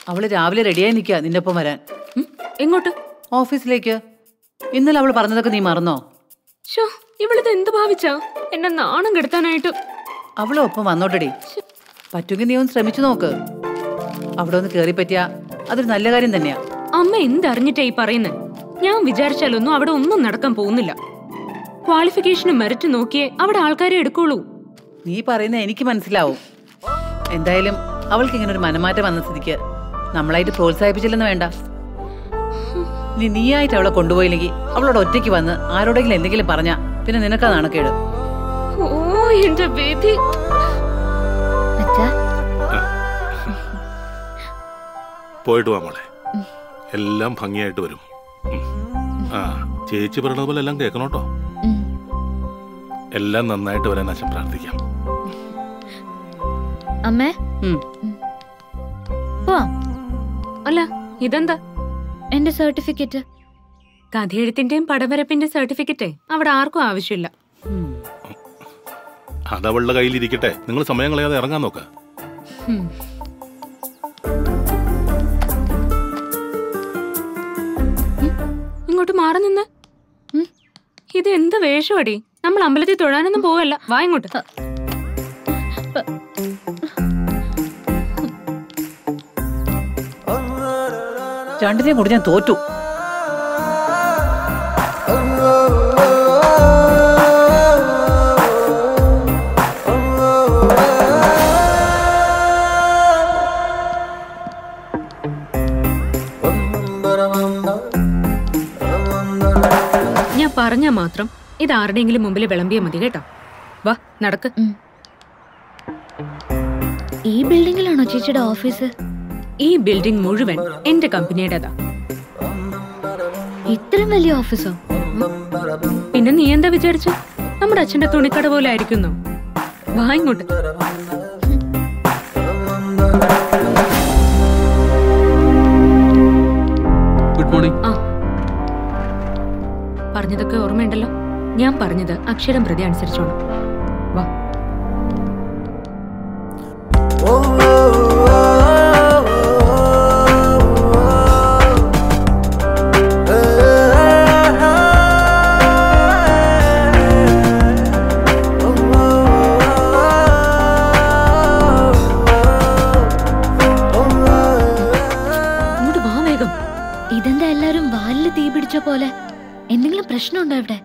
അവള് രാവിലെ റെഡിയായി നിൽക്കുക നിന്റെ ഒപ്പം വരാൻ ഉം, എങ്ങോട്ട് ഓഫീസിലേക്ക് ഇന്നലെ അവൾ പറഞ്ഞതൊക്കെ നീ മറന്നോ ഷോ ഇവളിത് എന്ത് ഭാവിച്ചാ എന്നെ നാണം കെടുത്താനായിട്ട് അവളും ഒപ്പം വന്നോട്ടടി പറ്റുമെങ്കിൽ നീ ഒന്ന് ശ്രമിച്ചു നോക്ക് അവിടെ ഒന്ന് കേറി പറ്റിയ അതൊരു നല്ല കാര്യം തന്നെയാ അമ്മ എന്തറിഞ്ഞിട്ടാ ഈ പറയുന്നത് ഞാൻ വിചാരിച്ചാലൊന്നും അവിടെ ഒന്നും നടക്കാൻ പോകുന്നില്ല ക്വാളിഫിക്കേഷനും മെറിറ്റ് നോക്കിയേ അവിടെ ആൾക്കാരെ എടുക്കുള്ളൂ നീ പറയുന്നത് എനിക്ക് മനസ്സിലാവും എന്തായാലും അവൾക്ക് ഇങ്ങനെ ഒരു മനമാറ്റം വന്ന സ്ഥിതിക്ക് നമ്മളായിട്ട് പ്രോത്സാഹിപ്പിച്ചില്ലെന്ന് വേണ്ട നീ നീയായിട്ട് അവളെ കൊണ്ടുപോയില്ലെങ്കിൽ അവളോട് ഒറ്റയ്ക്ക് വന്ന് ആരോടെങ്കിലും എന്തെങ്കിലും പറഞ്ഞാ പിന്നെ നിനക്കാ നാണക്കേട് ഓ എന്റെ ബേബി അച്ഛാ പോയിട്ട് വാ മോളെ എല്ലാം ഭംഗിയായിട്ട് വരും ഉം. ആ ചേച്ചി പറയുന്നത് പോലെ എല്ലാം കേൾക്കണം കേട്ടോ ഉം. എല്ലാം നന്നായിട്ട് വരാൻ അച്ഛൻ പ്രാർത്ഥിക്കാം അമ്മേ ഉം. പോവാം അല്ല ഇതെന്താ എന്റെ സർട്ടിഫിക്കറ്റ് കഥയെഴുത്തിന്റെയും പടവരപ്പിന്റെയും സർട്ടിഫിക്കറ്റേ അവിടെ ആർക്കും ആവശ്യമില്ല ഉം. അത് അവളുടെ കയ്യിലിരിക്കട്ടെ നിങ്ങൾ സമയം കളയാതെ ഇറങ്ങാൻ നോക്ക ഉം. ഉം, ഇങ്ങോട്ട് മാറി നിന്ന് ഉം. ഇത് എന്ത് വേഷമടി നമ്മൾ അമ്പലത്തിൽ തൊഴാനൊന്നും പോവല്ല വാ ഇങ്ങോട്ട് രണ്ടിനെയും കൂടി ഞാൻ തോറ്റു ഞാൻ പറഞ്ഞാ മാത്രം ഇത് ആരുടെയെങ്കിലും മുമ്പിൽ വിളമ്പിയാ മതി കേട്ടോ വാ നടക്ക് ഈ ബിൽഡിങ്ങിലാണോ ചേച്ചിയുടെ ഓഫീസ് ഈ ബിൽഡിംഗ് മുഴുവൻ എന്റെ കമ്പനിയുടേതാ ഇത്രയും വലിയ ഓഫീസോ പിന്നെ നീ എന്താ വിചാരിച്ചു നമ്മുടെ അച്ഛന്റെ തുണിക്കട പോലെ ആയിരിക്കുന്നു വാ ഇങ്ങോട്ട് ഗുഡ് മോർണിംഗ് ആ പറഞ്ഞതൊക്കെ ഓർമ്മയുണ്ടല്ലോ ഞാൻ പറഞ്ഞത് അക്ഷരം പ്രതി അനുസരിച്ചോണം വാ ഇങ്ങോട്ട് വാ വേഗം ഇതെന്താ എല്ലാരും വാലില് തീ പിടിച്ച പോലെ എന്തെങ്കിലും പ്രശ്നമുണ്ടോ ഇവിടെ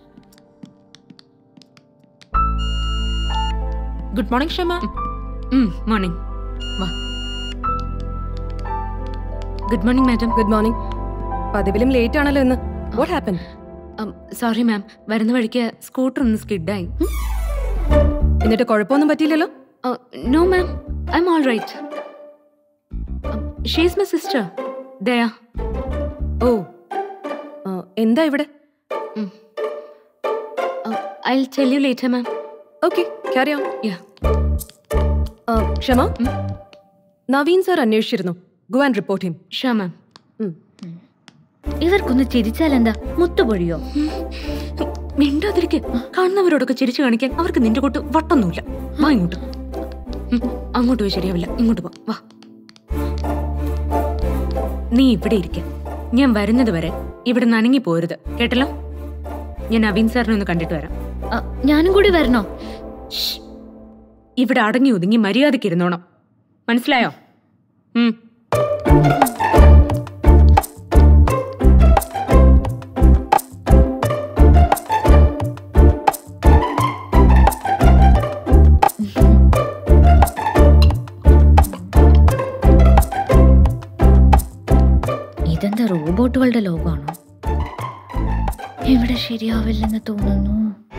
ഗുഡ് മോർണിംഗ് ക്ഷമ മോർണിംഗ് വാ good morning madam good morning പതിവിലും ലേറ്റ് ആണല്ലോ ഇന്ന് വാട്ട് ഹാപ്പൻ സോറി മാം വരുന്ന വഴിക്ക് സ്കൂട്ടർ ഒന്ന് സ്കിഡായി എന്നിട്ട് കുഴപ്പമൊന്നും പറ്റിയില്ലല്ലോ no ma'am I'm all right she's my sister Daya ഓ ആ, എന്താ ഇവിടെ I tell you later ma'am okay carry on ya Kshama Naveen sir അന്വേഷിച്ചിരുന്നു go and report him sure ma'am ഇവർക്കൊന്ന് ചിരിച്ചാൽ എന്താ മുത്തുപൊഴിയോ മിണ്ടാതിരിക്കെ കാണുന്നവരോടൊക്കെ ചിരിച്ചു കാണിക്കാൻ അവർക്ക് നിന്റെ കൊട്ട് വട്ടൊന്നുമില്ല വാ ഇങ്ങോട്ട് ഉം, അങ്ങോട്ട് പോയി ശരിയാവില്ല ഇങ്ങോട്ട് പോ വാ നീ ഇവിടെ ഇരിക്ക ഞാൻ വരുന്നത് വരെ ഇവിടെ നനങ്ങി പോരുത് കേട്ടല്ലോ ഞാൻ നവീൻ സാറിനെ ഒന്ന് കണ്ടിട്ട് വരാം ആ, ഞാനും കൂടി വരണോ ശ്ശ്. ഇവിടെ അടങ്ങി ഒതുങ്ങി മര്യാദയ്ക്ക് ഇരുന്നോണം മനസ്സിലായോ ഉം ഇതെന്താ റോബോട്ടുകളുടെ ലോകമാണോ ഇവിടെ ശരിയാവില്ലെന്ന് തോന്നുന്നു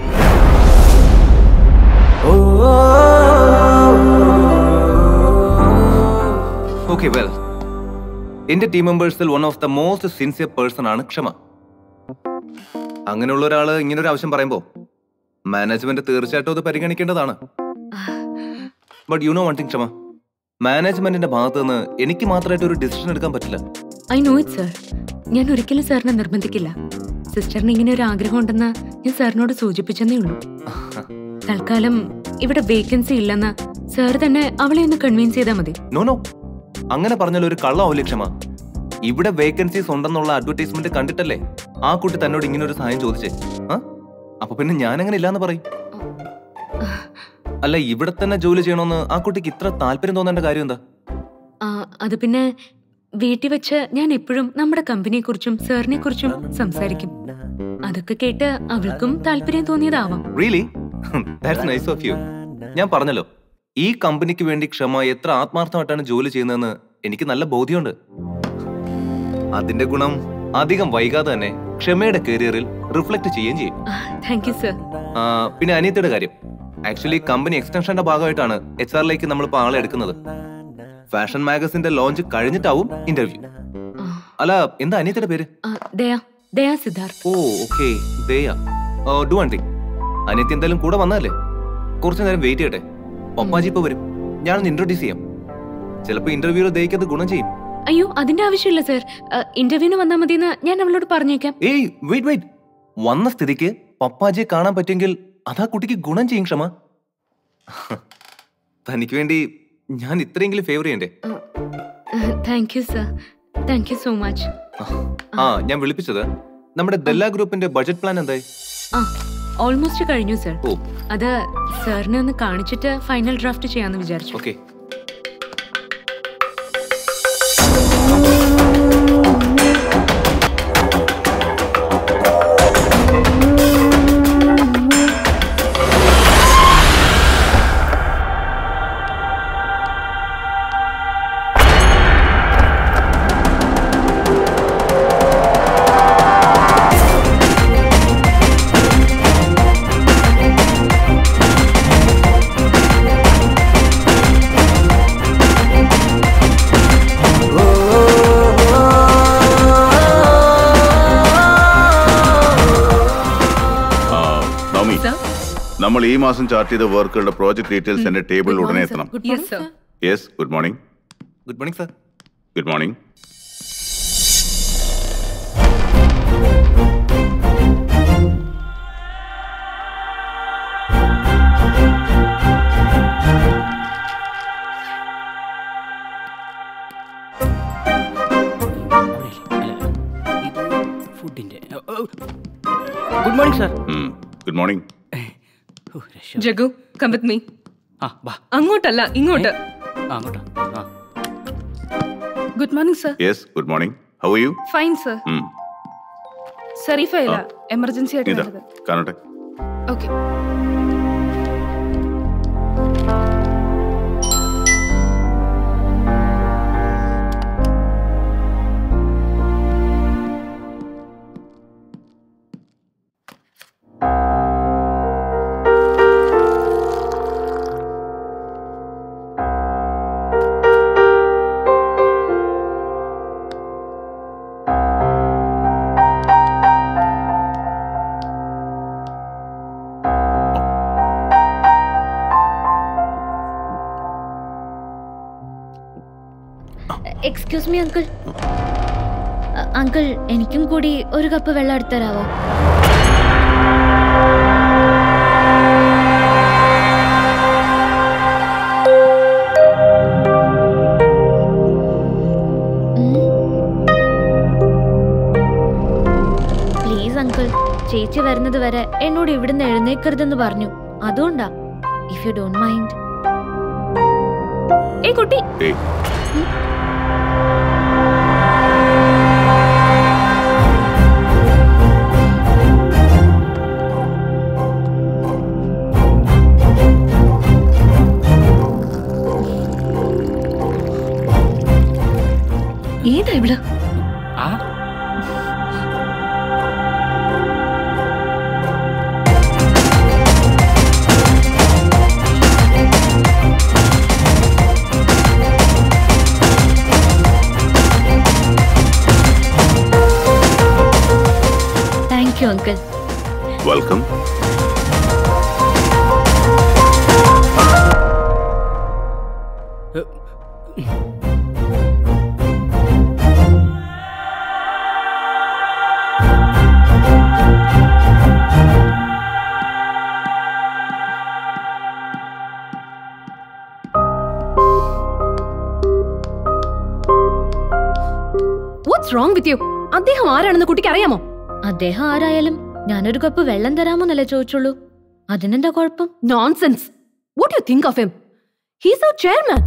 ഓക്കെ വെൽ എന്റെ ടീം മെമ്പേഴ്സിൽ one of the most sincere person ആണ് ക്ഷമ അങ്ങനെയുള്ള ഒരാള് ഇങ്ങനെ ഒരു ആവശ്യം പറയുമ്പോൾ മാനേജ്മെന്റ് തീർച്ചയായിട്ടും അത് പരിഗണിക്കേണ്ടതാണ് but you know one thing Kshama മാനേജ്മെന്റിന്റെ ഭാഗത്ത് നിന്ന് എനിക്ക് മാത്രമായിട്ട് ഒരു ഡിസിഷൻ എടുക്കാൻ പറ്റില്ല ഐ നോ ഇറ്റ് സർ ഞാൻ ഒരിക്കലും സാറിനെ നിർബന്ധിക്കില്ല സിസ്റ്ററിന് ഇങ്ങനെ ഒരു ആഗ്രഹം ഉണ്ടെന്ന് ഞാൻ സാറിനോട് സൂചിപ്പിച്ചെന്നേ ഉള്ളൂ തൽക്കാലം ഇവിടെ വേക്കൻസി ഇല്ലെന്ന് സാർ തന്നെ അവളെ ഒന്ന് കൺവിൻസ് ചെയ്താൽ മതി നോ നോ അങ്ങനെ പറഞ്ഞാൽ ഒരു കള്ളാവില്ല ക്ഷമ ഇവിടെ വേക്കൻസീസ് ഉണ്ടെന്നുള്ള അഡ്വർടൈസ്മെന്റ് കണ്ടിട്ടല്ലേ ആ കുട്ടി തന്നോട് ഇങ്ങനെ ഒരു സഹായം ചോദിച്ചേ ആ അപ്പൊ പിന്നെ ഞാൻ അങ്ങനെ ഇല്ലാന്ന് പറയും അല്ല ഇവിടെ തന്നെ ജോലി ചെയ്യണമെന്ന് ആ കുട്ടിക്ക് ഇത്ര താല്പര്യം തോന്നേണ്ട കാര്യം എന്താ ആ, അത് പിന്നെ വീട്ടിൽ വെച്ച് ഞാൻ എപ്പോഴും നമ്മുടെ കമ്പനിയെ കുറിച്ചും സാറിനെ കുറിച്ചും സംസാരിക്കും അതൊക്കെ കേട്ട് അവൾക്കും താല്പര്യം തോന്നിയതാവാം really that's nice of you ഞാൻ പറഞ്ഞല്ലോ ഈ കമ്പനിക്ക് വേണ്ടി ക്ഷമ എത്ര ആത്മാർത്ഥമായിട്ടാണ് ജോലി ചെയ്യുന്നതെന്ന് എനിക്ക് നല്ല ബോധ്യമുണ്ട് അതിന്റെ ഗുണം അധികം വൈകാതെ തന്നെ ക്ഷമയുടെ കരിയറിൽ റിഫ്ലക്ട് ചെയ്യുകയും ചെയ്യും താങ്ക് യു സർ ആ, പിന്നെ അനിയത്തിയുടെ കാര്യം ആക്ച്വലി കമ്പനി എക്സ്റ്റൻഷന്റെ ഭാഗമായിട്ടാണ് എച്ച് ആറിലേക്ക് നമ്മളിപ്പോൾ ആളെ എടുക്കുന്നത് ഫാഷൻ മാഗസിന്റെ ലോഞ്ച് കഴിഞ്ഞിട്ടാവും ഇന്റർവ്യൂ അല്ല എന്താ അനിയത്തിയുടെ പേര് Daya Daya Siddharth oh okay Daya do one thing അനിയത്തി എന്തായാലും കൂടെ വന്നതല്ലേ കുറച്ചു നേരം വെയിറ്റ് ചെയ്യട്ടെ പപ്പാജി ഇപ്പൊ വരും ഞാനൊന്ന് ഇൻട്രൊഡ്യൂസ് ചെയ്യാം ചിലപ്പോ ഇന്റർവ്യൂവിൽ ദയക്ക് അത് ഗുണം ചെയ്യും അയ്യോ അതിന്റെ ആവശ്യമില്ല സർ ഇന്റർവ്യൂവിന് വന്നാൽ മതിയെന്ന് ഞാൻ അവളോട് പറഞ്ഞേക്കാം ഏയ് വെയിറ്റ് വെയിറ്റ് വന്ന സ്ഥിതിക്ക് പപ്പാജിയെ കാണാൻ പറ്റുമെങ്കിൽ അതാ കുട്ടിക്ക് ഗുണം ചെയ്യും ക്ഷമ തനിക്ക് വേണ്ടി ഞാൻ ഇത്രയെങ്കിലും ഫേവർ ചെയ്യണ്ടേ thank you sir thank you so much ആ ഞാൻ വിളിപ്പിച്ചത് നമ്മുടെ ദല്ല ഗ്രൂപ്പിന്റെ ബഡ്ജറ്റ് പ്ലാൻ എന്തായി ആ ഓൾമോസ്റ്റ് കഴിഞ്ഞു സർ ഓ അത് സാറിനെ ഒന്ന് കാണിച്ചിട്ട് ഫൈനൽ ഡ്രാഫ്റ്റ് ചെയ്യാന്ന് വിചാരിച്ചു ഓക്കെ ആ, നവമി Sir? നമ്മൾ ഈ മാസം ചാർട്ട് ചെയ്ത വർക്കുകളുടെ പ്രോജക്ട് ഡീറ്റെയിൽസ് എന്റെ ടേബിളിൽ ഉടനെ എത്തണം yes sir yes good morning good morning sir good morning ഫുഡിന്റെ good morning sir good morning Jagu come with me ആ വാ അങ്ങോട്ടല്ല ഇങ്ങോട്ട് ആ അങ്ങോട്ടാ ആ good morning sir yes good morning how you fine sir Shareefa ഇല്ല എമർജൻസി ആയിട്ട് ഇതാ വന്നത് കാണട്ടെ okay excuse me uncle uncle എനിക്കും കൂടി ഒരു കപ്പ് വെള്ളം എടുത്തരാവോ പ്ലീസ് അങ്കിൾ ചേച്ചി വരുന്നത് വരെ എന്നോട് ഇവിടുന്ന് എഴുന്നേക്കരുതെന്ന് പറഞ്ഞു അതുകൊണ്ടാ ഇഫ് യു ഡോണ്ട് മൈൻഡ് ഏ കുട്ടി ഏയ് ഏതാ ഇവള് ആ thank you uncle welcome what's wrong with you അദ്ദേഹം ആരാണെന്ന് കുട്ടിക്ക് അറിയാമോ അദ്ദേഹം ആരായാലും ഞാനൊരു കപ്പ് വെള്ളം തരാമോന്നല്ലേ ചോദിച്ചുള്ളൂ അതിനെന്താ കുഴപ്പം nonsense what you think of him he's അവർ ചെയർമാൻ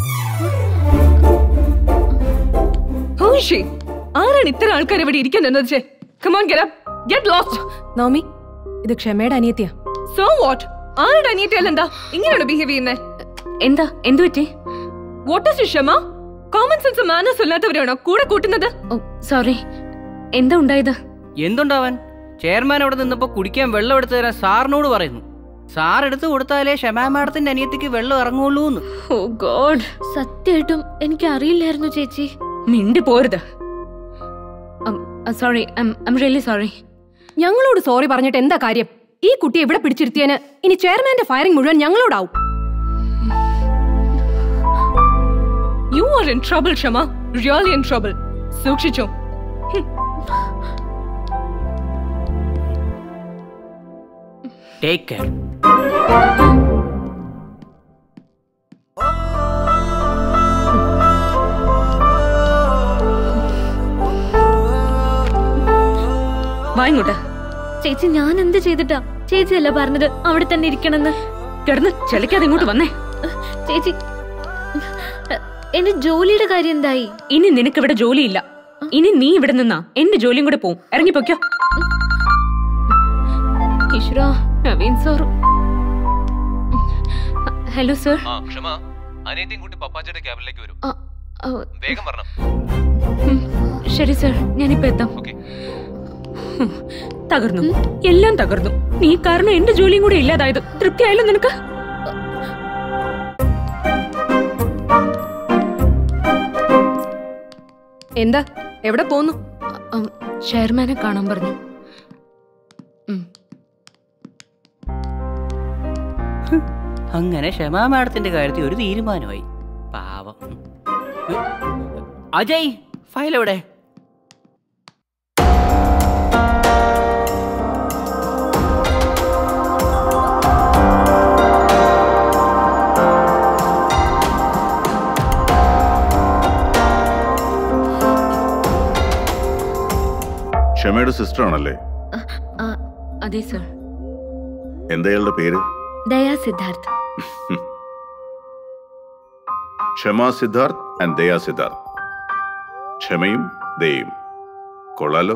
ആരാണ് ഇത്തരം ആൾക്കാർ ഇവിടെ ഇരിക്കാൻ നിന്നത് come on get up get lost Navami ഇത് ക്ഷമയുടെ അനിയത്തിയാ സോ വാട്ട് ആരുടെ അനിയത്തിയല്ല എന്താ ഇങ്ങനെയാണ് ബിഹേവ് ചെയ്യുന്നത് എന്താ എന്തു പറ്റി what is Kshama common sense manners ഇല്ലാത്തവരാണോ കൂടെ കൂട്ടുന്നത് ഓ സോറി എന്താ ഉണ്ടായത് എന്തുണ്ടാവാൻ ചെയർമാൻ അവിടെ നിന്നപ്പോ കുടിക്കാൻ വെള്ളം എടുത്തു തരാൻ സാറിനോട് പറയുന്നു സാർ എടുത്തു കൊടുത്താലേ ഷമാ മാഡത്തിന്റെ അനിയത്തിക്ക് വെള്ളം ഇറങ്ങുള്ളൂ എന്ന് ഓ ഗോഡ് സത്യമായിട്ടും എനിക്ക് അറിയില്ലായിരുന്നു ചേച്ചി മിണ്ടി പോരുത് സോറി ഐം റിയലി സോറി ഞങ്ങളോട് സോറി പറഞ്ഞിട്ട് എന്താ കാര്യം ഈ കുട്ടിയെ ഇവിടെ പിടിച്ചിരുത്തിയതിന് ഇനി ചെയർമാന്റെ ഫയറിംഗ് മുഴുവൻ ഞങ്ങളോടാവും you are in trouble Kshama really in trouble സൂക്ഷിച്ചോ ടേക്ക് കെയർ വാ ഇങ്ങോട്ട് ചേച്ചി ഞാൻ എന്ത് ചെയ്തിട്ടാ ചേച്ചിയല്ല പറഞ്ഞത് അവിടെ തന്നെ ഇരിക്കണമെന്ന് കിടന്ന് ചെളിക്കാതെ ഇങ്ങോട്ട് വന്നേ ചേച്ചി എന്റെ ജോലിയുടെ കാര്യം എന്തായി ഇനി നിനക്ക് ഇവിടെ ജോലിയില്ല ഇനി നീ ഇവിടെ നിന്നാ എന്റെ ജോലിയും കൂടെ പോവും ഇറങ്ങിപ്പോക്കോ ഈശ്വരാ നവീൻ സാർ ഹലോ സർ ആ ക്ഷമ അനിയത്തിയും കൂട്ടി പപ്പാച്ചയുടെ ക്യാബിനിലേക്ക് വരും വേഗം വരണം ശരി സർ ഞാനിപ്പോ എത്താം ഓക്കെ ഹും, തകർന്നു എല്ലാം തകർന്നു നീ കാരണം എന്റെ ജോലിയും കൂടെ ഇല്ലാതായത് തൃപ്തിയായല്ലോ നിനക്ക് എന്താ എവിടെ പോന്നു ഉം, ചെയർമാനെ കാണാൻ പറഞ്ഞു ഉം. അങ്ങനെ ഷമാ മാഡത്തിന്റെ കാര്യത്തിൽ ഒരു തീരുമാനമായി പാവം അജയ് ഫയൽ എവിടെ ക്ഷമയുടെ സിസ്റ്റർ ആണല്ലേ ആ, അതെ സർ എന്താ ഇയാളുടെ പേര് ദയാ സിദ്ധാർത്ഥ് ക്ഷമ സിദ്ധാർത്ഥ് ആൻഡ് ദയാ സിദ്ധാർത്ഥ് ക്ഷമയും ദയയും കൊള്ളാലോ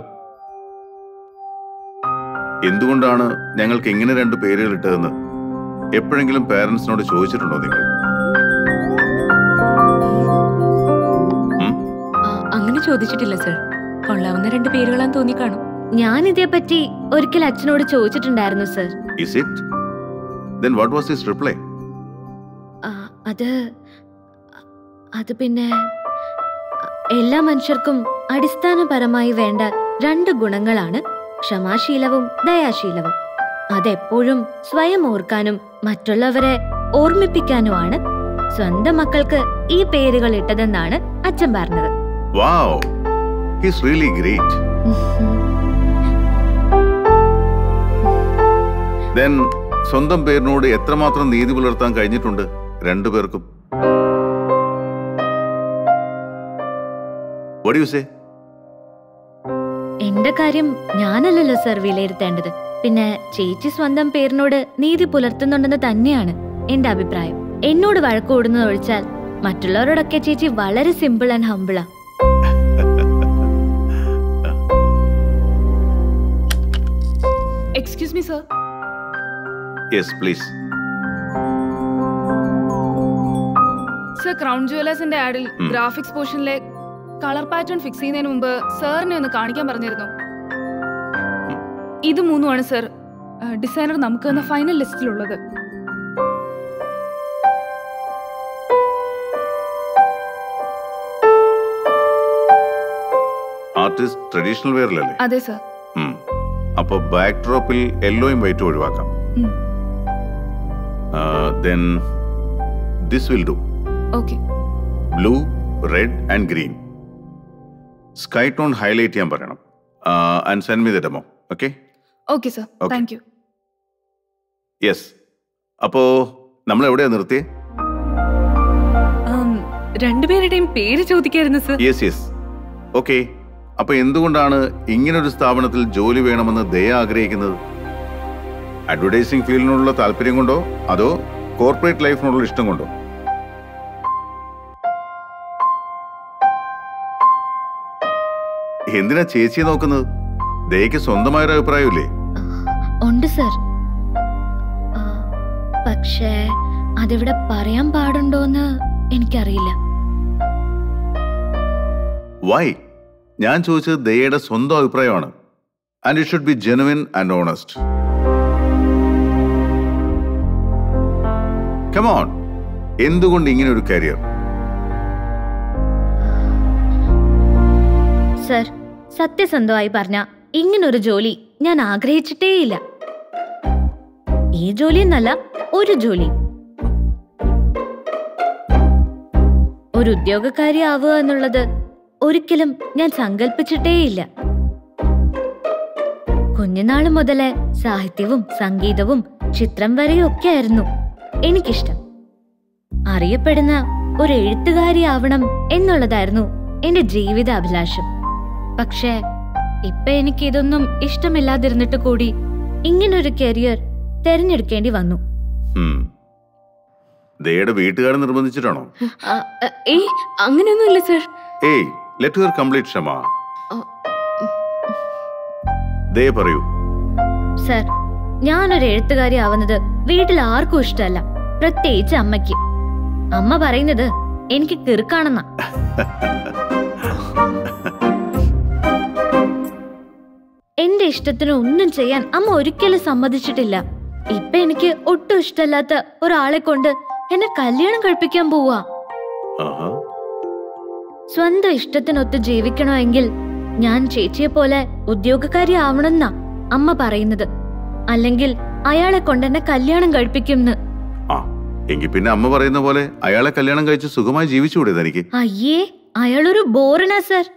എന്തുകൊണ്ടാണ് ഞങ്ങൾക്ക് ഇങ്ങനെ രണ്ട് പേരുകൾ ഇട്ടതെന്ന് എപ്പോഴെങ്കിലും പാരന്റ്സിനോട് ചോദിച്ചിട്ടുണ്ടോ നിങ്ങൾ ഉം? ആ, അങ്ങനെ ചോദിച്ചിട്ടില്ല സർ കൊള്ളാവുന്ന രണ്ട് പേരുകളാന്ന് തോന്നിക്കാണും ഞാൻ ഇതേപ്പറ്റി ഒരിക്കൽ അച്ഛനോട് ചോദിച്ചിട്ടുണ്ടായിരുന്നു sir Is it? Then what was his reply? ആ, അത് അത് പിന്നെ എല്ലാ മനുഷ്യർക്കും അടിസ്ഥാനപരമായി വേണ്ട രണ്ട് ഗുണങ്ങളാണ് ക്ഷമാശീലവും ദയാശീലവും അതെപ്പോഴും സ്വയം ഓർക്കാനും മറ്റുള്ളവരെ ഓർമ്മിപ്പിക്കാനുമാണ് സ്വന്തം മക്കൾക്ക് ഈ പേരുകൾ ഇട്ടതെന്നാണ് അച്ഛൻ പറഞ്ഞത് Wow! He's really great. Then സ്വന്തം പേരിനോട് എത്രമാത്രം നീതി പുലർത്താൻ കഴിഞ്ഞിട്ടുണ്ട് രണ്ടു പേർക്കും What do you say? എന്റെ കാര്യം ഞാനല്ലല്ലോ സർ വിലയിരുത്തേണ്ടത് പിന്നെ ചേച്ചി സ്വന്തം പേരിനോട് നീതി പുലർത്തുന്നുണ്ടെന്ന് തന്നെയാണ് എന്റെ അഭിപ്രായം എന്നോട് വഴക്കൂടുന്നത് ഒഴിച്ചാൽ മറ്റുള്ളവരോടൊക്കെ ചേച്ചി വളരെ സിമ്പിൾ ആൻഡ് ഹമ്പിളാ excuse me sir Yes, please. Sir crown ജുവലേഴ്സിന്റെ ആഡിൽ ഉം. ഗ്രാഫിക്സ് പോർഷനിലെ കളർ പാറ്റേൺ ഫിക്സ് ചെയ്യുന്നതിന് മുമ്പ് സാറിനെ ഒന്ന് കാണിക്കാൻ പറഞ്ഞിരുന്നു ഇത് മൂന്നുമാണ് സർ ഡിസൈനർ നമുക്ക് തന്ന ഫൈനൽ ലിസ്റ്റിലുള്ളത് ആർട്ടിസ്റ്റ് ട്രഡീഷണൽ വെയറിലല്ലേ അതെ സർ ഉം. അപ്പൊ ബാക്ക് ഡ്രോപ്പിൽ യെല്ലോയും വൈറ്റും ഒഴിവാക്കാം ഉം. Then this will do okay blue red and green sky tone highlight ചെയ്യാൻ പറയണം and send me the demo okay okay sir Okay. Thank you yes അപ്പോ നമ്മൾ എവിടെയാ നിർത്തിയേ രണ്ടുപേരുടെയും പേര് ചോദിക്കായിരുന്നു സർ യെസ് യെസ് ഓക്കെ അപ്പൊ എന്തുകൊണ്ടാണ് ഇങ്ങനൊരു സ്ഥാപനത്തിൽ ജോലി വേണമെന്ന് ദയ ആഗ്രഹിക്കുന്നത് അഡ്വർടൈസിംഗ് ഫീൽഡിനോടുള്ള താല്പര്യം കൊണ്ടോ അതോ കോർപ്പറേറ്റ് ലൈഫിനോടുള്ള ഇഷ്ടം കൊണ്ടോ എന്തിനാ ചേച്ചിയെ നോക്കുന്നത് ദയക്ക് സ്വന്തമായൊരു അഭിപ്രായമില്ലേ ഉണ്ട് സർ ആ, പക്ഷേ അതിവിടെ പറയാൻ പാടുണ്ടോന്ന് എനിക്കറിയില്ല വൈ ഞാൻ ചോദിച്ചത് ദയയുടെ സ്വന്തം അഭിപ്രായമാണ് and it should be genuine and honest come on എന്തുകൊണ്ട് ഇങ്ങനെ ഒരു കരിയർ സർ സത്യസന്ധമായി പറഞ്ഞ ഇങ്ങനൊരു ജോലി ഞാൻ ആഗ്രഹിച്ചിട്ടേയില്ല ഈ ജോലി എന്നല്ല ഒരു ജോലി ഒരു ഉദ്യോഗക്കാരി ആവുക എന്നുള്ളത് ഒരിക്കലും ഞാൻ സങ്കല്പിച്ചിട്ടേയില്ല കുഞ്ഞുനാള് മുതലേ സാഹിത്യവും സംഗീതവും ചിത്രം വരെയും ഒക്കെ ആയിരുന്നു എനിക്കിഷ്ടം അറിയപ്പെടുന്ന ഒരു എഴുത്തുകാരിയാവണം എന്നുള്ളതായിരുന്നു എന്റെ ജീവിത അഭിലാഷം പക്ഷേ ഇപ്പൊ എനിക്ക് ഇതൊന്നും ഇഷ്ടമില്ലാതിരുന്നിട്ട് കൂടി ഇങ്ങനൊരു കരിയർ തെരഞ്ഞെടുക്കേണ്ടി വന്നു ഉം. ദയയുടെ വീട്ടുകാരെ നിർബന്ധിച്ചിട്ടാണോ ആ, ആ, ഏയ് അങ്ങനെയൊന്നുമില്ല സർ ഏയ് ലെറ്റ് ഹർ കംപ്ലീറ്റ് ക്ഷമ ആ, ദയ പറയൂ സർ ഞാനൊരു എഴുത്തുകാരി ആവുന്നത് വീട്ടിൽ ആർക്കും ഇഷ്ടമല്ല പ്രത്യേകിച്ച് അമ്മയ്ക്ക് അമ്മ പറയുന്നത് എനിക്ക് കിറുക്കാണെന്നാ എന്റെ ഇഷ്ടത്തിന് ഒന്നും ചെയ്യാൻ അമ്മ ഒരിക്കലും സമ്മതിച്ചിട്ടില്ല ഇപ്പൊ എനിക്ക് ഒട്ടും ഇഷ്ടമല്ലാത്ത ഒരാളെ കൊണ്ട് എന്നെ കല്യാണം കഴിപ്പിക്കാൻ പോവാ ആഹാ സ്വന്തം ഇഷ്ടത്തിനൊത്ത് ജീവിക്കണമെങ്കിൽ ഞാൻ ചേച്ചിയെ പോലെ ഉദ്യോഗക്കാരി ആവണമെന്നാ അമ്മ പറയുന്നത് അല്ലെങ്കിൽ അയാളെ കൊണ്ട് എന്നെ കല്യാണം കഴിപ്പിക്കുംന്ന് ആ എങ്കിൽ പിന്നെ അമ്മ പറയുന്ന പോലെ അയാളെ കല്യാണം കഴിച്ച് സുഖമായി ജീവിച്ചുകൂടെ തനിക്ക് അയ്യേ അയാളൊരു ബോറനാ സർ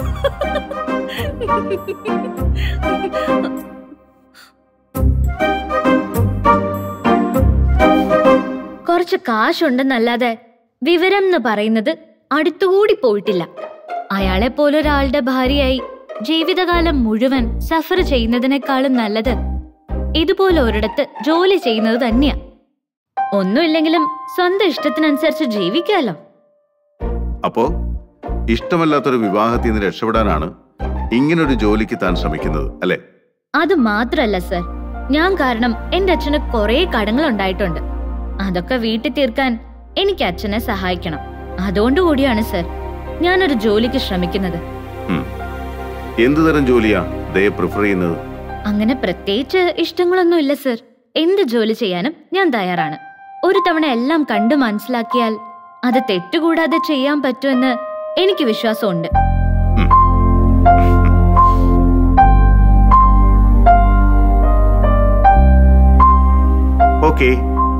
കുറച്ച് കാശുണ്ടെന്നല്ലാതെ വിവരം എന്ന് പറയുന്നത് അടുത്തുകൂടി പോയിട്ടില്ല അയാളെ പോലൊരാളുടെ ഭാര്യയായി ജീവിതകാലം മുഴുവൻ സഫർ ചെയ്യുന്നതിനേക്കാളും നല്ലത് ഇതുപോലെ ഒരിടത്ത് ജോലി ചെയ്യുന്നത് തന്നെയാ ഒന്നുമില്ലെങ്കിലും സ്വന്തം ഇഷ്ടത്തിനനുസരിച്ച് ജീവിക്കാലോ അപ്പോ ഇഷ്ടമല്ലാത്തൊരു വിവാഹത്തിൽ നിന്ന് രക്ഷപ്പെടാനാണ് ഇങ്ങനൊരു ജോലിക്ക് താൻ ശ്രമിക്കുന്നത് അല്ലെ അത് മാത്രല്ല സർ ഞാൻ കാരണം എന്റെ അച്ഛന് കുറെ കടങ്ങൾ ഉണ്ടായിട്ടുണ്ട് അതൊക്കെ വീട്ടിൽ തീർക്കാൻ എനിക്ക് അച്ഛനെ സഹായിക്കണം അതുകൊണ്ട് കൂടിയാണ് സർ ഞാനൊരു ജോലിക്ക് ശ്രമിക്കുന്നത് എന്തു തരം ജോലിയാ ദയ പ്രിഫർ ചെയ്യുന്നത് അങ്ങനെ പ്രത്യേകിച്ച് ഇഷ്ടങ്ങളൊന്നും ഇല്ല സർ എന്ത് ജോലി ചെയ്യാനും ഞാൻ തയ്യാറാണ് ഒരു തവണ എല്ലാം കണ്ടു മനസ്സിലാക്കിയാൽ അത് തെറ്റുകൂടാതെ ചെയ്യാൻ പറ്റുമെന്ന് എനിക്ക് വിശ്വാസമുണ്ട് ഓക്കെ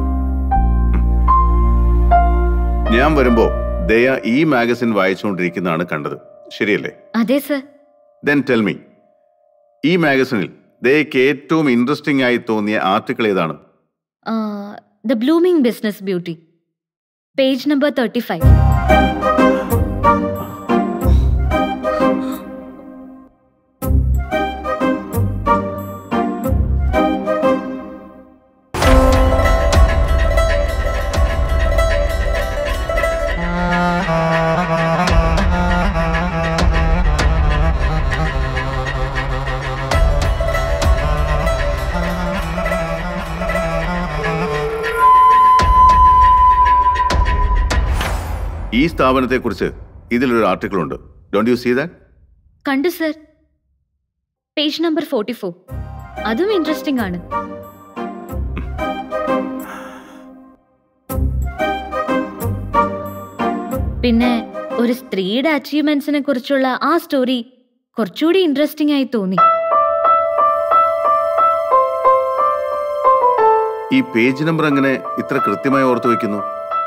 ഞാൻ വരുമ്പോ ദയ ഈ മാഗസിൻ വായിച്ചുകൊണ്ടിരിക്കുന്നതാണ് കണ്ടത് ശരിയല്ലേ അതെ സർ ദെൻ ടെൽ മീ ഈ മാഗസിനിൽ ദയക്ക് ഏറ്റവും ഇൻട്രസ്റ്റിംഗ് ആയി തോന്നിയ ആർട്ടിക്കിൾ ഏതാണ് the blooming business beauty page number thirty five ഈ സ്ഥാപനത്തെക്കുറിച്ച് ഇതിലൊരു ആർട്ടിക്കിൾ ഉണ്ട് ഡോണ്ട് യു സീ ദാറ്റ് കണ്ടു sir page number forty four അതും ഇൻട്രസ്റ്റിംഗ് ആണ് പിന്നെ ഒരു സ്ത്രീയുടെ അച്ചീവ്മെന്റ്സിനെ കുറിച്ചുള്ള ആ സ്റ്റോറി കുറച്ചുകൂടി ഇൻട്രസ്റ്റിംഗ് ആയി തോന്നി ഈ പേജ് നമ്പർ എങ്ങനെ ഇത്ര കൃത്യമായി ഓർത്തു വെക്കുന്നു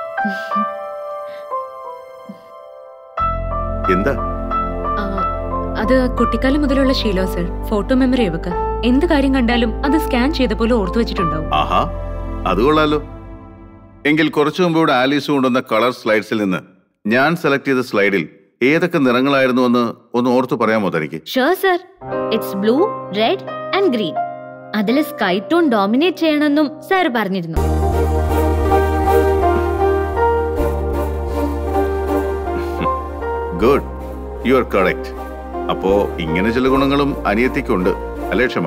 എന്താ ആ, അത് കുട്ടിക്കാലം മുതലുള്ള ശീലോ സർ ഫോട്ടോ മെമ്മറി അവക്ക് എന്ത് കാര്യം കണ്ടാലും അത് സ്കാൻ ചെയ്ത പോലെ ഓർത്തു വെച്ചിട്ടുണ്ടാവും ആഹാ അത് കൊള്ളാലോ എങ്കിൽ കുറച്ചു മുമ്പ് ഇവിടെ ആലീസ് കൊണ്ടുവന്ന കളർ സ്ലൈഡ്സിൽ നിന്ന് ഞാൻ സെലക്ട് ചെയ്ത സ്ലൈഡിൽ ഏതൊക്കെ നിറങ്ങളായിരുന്നു എന്ന് ഒന്ന് ഓർത്തു പറയാമോ തനിക്ക് sure sir it's blue red and green അതിൽ സ്കൈ ടോൺ ഡോമിനേറ്റ് ചെയ്യണമെന്നും സാർ പറഞ്ഞിരുന്നു ഗുഡ് യു ആർ കറക്റ്റ് അപ്പോ ഇങ്ങനെ ചില ഗുണങ്ങളും അനിയത്തിക്കുണ്ട് അല്ലേ ക്ഷമ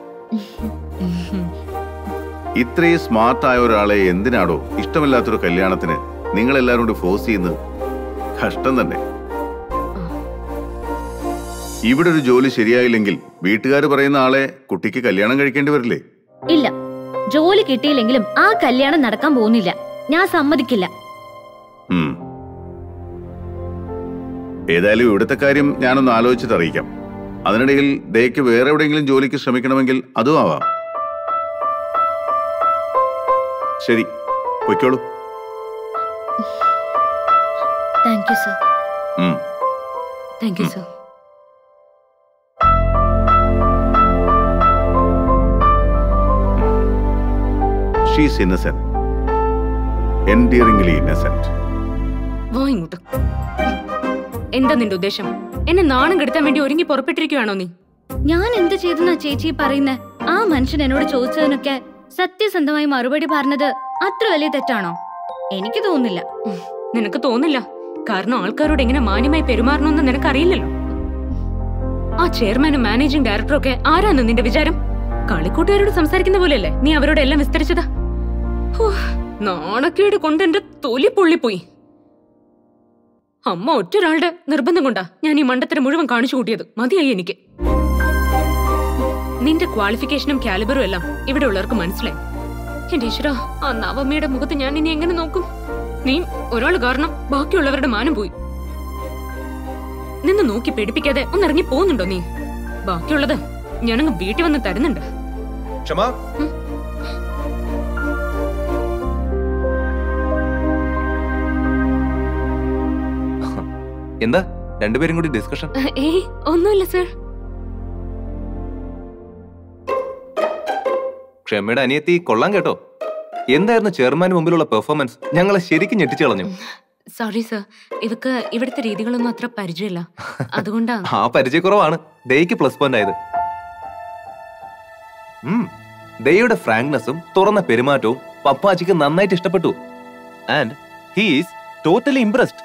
ഇത്രയും സ്മാർട്ട് ആയ ഒരാളെ എന്തിനാടോ ഇഷ്ടമില്ലാത്തൊരു കല്യാണത്തിന് നിങ്ങൾ എല്ലാവരും കൂടി ഫോഴ്സ് ചെയ്യുന്നത് കഷ്ടം തന്നെ ഇവിടെ ഒരു ജോലി ശരിയായില്ലെങ്കിൽ വീട്ടുകാർ പറയുന്ന ആളെ കുട്ടിക്ക് കല്യാണം കഴിക്കേണ്ടി വരില്ലേ ഇല്ല ജോലി കിട്ടിയില്ലെങ്കിലും ആ കല്യാണം നടക്കാൻ പോകുന്നില്ല ഞാൻ സമ്മതിക്കില്ല ഉം. ഏതായാലും ഇവിടുത്തെ കാര്യം ഞാനൊന്ന് ആലോചിച്ചിട്ട് അറിയിക്കാം അതിനിടയിൽ ദയക്ക് വേറെ എവിടെയെങ്കിലും ജോലിക്ക് ശ്രമിക്കണമെങ്കിൽ അതും ആവാം ശരി പൊയ്ക്കോളൂ താങ്ക് യു സർ ഉം. Thank you sir she's innocent endearingly innocent വാ ഇങ്ങോട്ട് എന്താ നിന്റെ ഉദ്ദേശം എന്നെ നാണം കെടുത്താൻ വേണ്ടി ഒരുങ്ങി പുറപ്പെട്ടിരിക്കുവാണോ നീ ഞാൻ എന്ത് ചെയ്തെന്നാ ചേച്ചി പറയുന്നേ ആ മനുഷ്യൻ എന്നോട് ചോദിച്ചതിനൊക്കെ സത്യസന്ധമായി മറുപടി പറഞ്ഞത് അത്ര വലിയ തെറ്റാണോ എനിക്ക് തോന്നുന്നില്ല ഉം, നിനക്ക് തോന്നില്ല കാരണം ആൾക്കാരോട് എങ്ങനെ മാന്യമായി പെരുമാറണമെന്ന് നിനക്കറിയില്ലല്ലോ ആ ചെയർമാനും മാനേജിംഗ് ഡയറക്ടറും ഒക്കെ ആരാന്ന് നിന്റെ വിചാരം കളിക്കൂട്ടുകാരോട് സംസാരിക്കുന്ന പോലെയല്ലേ നീ അവരോട് എല്ലാം വിസ്തരിച്ചത് ഹോ, നാണക്കേട് കൊണ്ട് എന്റെ തൊലി പൊള്ളിപ്പോയി അമ്മ ഒറ്റൊരാളുടെ നിർബന്ധം കൊണ്ടാ ഞാൻ ഈ മണ്ടത്തരം മുഴുവൻ കാണിച്ചു കൂട്ടിയത് മതിയായി എനിക്ക് നിന്റെ ക്വാളിഫിക്കേഷനും കാലിബറും എല്ലാം ഇവിടെ ഉള്ളവർക്ക് മനസ്സിലായി എന്റെ ഈശ്വര ആ നവമ്മയുടെ മുഖത്ത് ഞാൻ ഇനി എങ്ങനെ നോക്കും നീ ഒരാൾ കാരണം ബാക്കിയുള്ളവരുടെ മാനം പോയി നിന്ന് നോക്കി പേടിപ്പിക്കാതെ ഒന്ന് ഇറങ്ങി പോകുന്നുണ്ടോ നീ ബാക്കിയുള്ളത് ഞാനങ്ങ് വീട്ടിൽ വന്ന് തരുന്നുണ്ട് ക്ഷമ എന്താ രണ്ടുപേരും കൂടി ഡിസ്കഷൻ ഏയ് ഒന്നുമില്ല സർ ക്ഷമയുടെ അനിയത്തി കൊള്ളാൻ കേട്ടോ എന്തായിരുന്നു ചെയർമാന് മുമ്പിലുള്ള പെർഫോമൻസ് ഞങ്ങളെ ശരിക്കും ഞെട്ടിച്ചു കളഞ്ഞു സോറി സർ ഇവക്ക് ഇവിടുത്തെ രീതികളൊന്നും അത്ര പരിചയമില്ല അതുകൊണ്ടാ ആ പരിചയക്കുറവാണ് ദയ്ക്ക് പ്ലസ് പോയിന്റ് ആയത് ഉം. ദയയുടെ ഫ്രാങ്ക്നെസ്സും തുറന്ന പെരുമാറ്റവും പപ്പാച്ചിക്ക് നന്നായിട്ട് ഇഷ്ടപ്പെട്ടു ആൻഡ് ഹീസ് ടോട്ടലി ഇംപ്രസ്ഡ്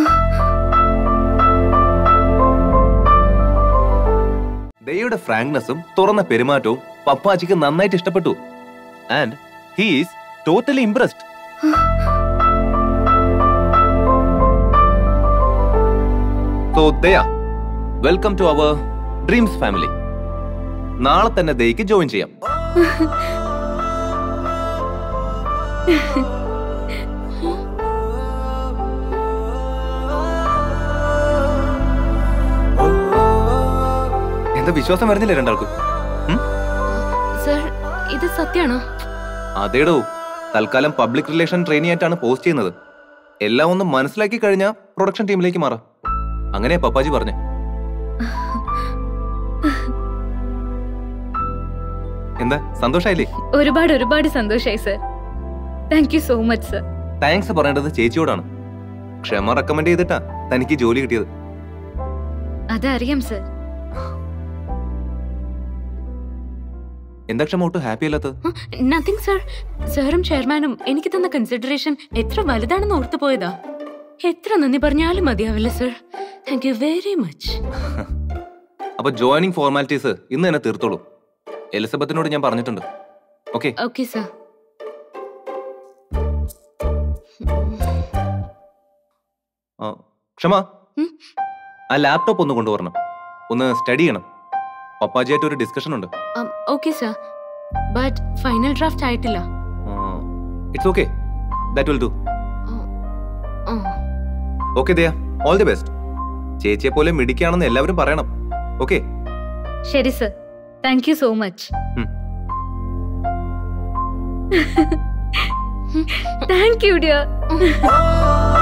ദയയുടെ ഫ്രാങ്ക്നെസ്സും തുറന്ന പെരുമാറ്റവും പപ്പാച്ചിക്ക് നന്നായിട്ട് ഇഷ്ടപ്പെട്ടു and he's totally impressed so Daya welcome to our dreams family നാളെ തന്നെ ദയ്ക്ക് ജോയിൻ ചെയ്യാം എന്താ വിശ്വാസം വരുന്നില്ല രണ്ടാൾക്കും സർ ഇത് സത്യാണോ അതേടോ തൽക്കാലം പബ്ലിക് റിലേഷൻ ട്രെയിനി ആയിട്ടാണ് പോസ്റ്റ് ചെയ്യുന്നത് എല്ലാം ഒന്ന് മനസ്സിലാക്കി കഴിഞ്ഞാൽ പ്രൊഡക്ഷൻ ടീമിലേക്ക് മാറാം അങ്ങനെ പപ്പാജി പറഞ്ഞേ എന്താ സന്തോഷായില്ലേ ഒരുപാട് ഒരുപാട് സന്തോഷായി sir thank you so much sir thanks പറയേണ്ടത് ചേച്ചിയോടാണ് ക്ഷമ റെക്കമെൻഡ് ചെയ്തിട്ടാ തനിക്ക് ജോലി കിട്ടിയത് അതറിയാം സർ എന്താ ക്ഷമ ഒട്ടും ഹാപ്പി അല്ലാത്തത് നത്തിങ് സർ സാറും ചെയർമാനും എനിക്ക് തന്ന കൺസിഡറേഷൻ എത്ര വലുതാണെന്ന് ഓർത്തു പോയതാ എത്ര നന്ദി പറഞ്ഞാലും മതിയാവില്ല sir thank you very much അപ്പൊ ജോയിനിങ് ഫോർമാലിറ്റീസ് ഇന്ന് തന്നെ തീർത്തോളൂ എലിസബത്തിനോട് ഞാൻ പറഞ്ഞിട്ടുണ്ട് ഓക്കെ ഓക്കെ സർ ക്ഷമ ഉം? ആ ലാപ്ടോപ്പ് ഒന്ന് കൊണ്ടുവരണം ഒന്ന് സ്റ്റഡി ചെയ്യണം പപ്പാജിയായിട്ട് ഒരു ഡിസ്കഷൻ ഉണ്ട് okay sir but final draft ആയിട്ടില്ല it's okay that will do ആ, okay Daya all the best ചേച്ചിയെ പോലെ മിടിക്കുകയാണെന്ന് എല്ലാവരും പറയണം ഓക്കെ ശരി sir thank you so much ഉം. Thank you dear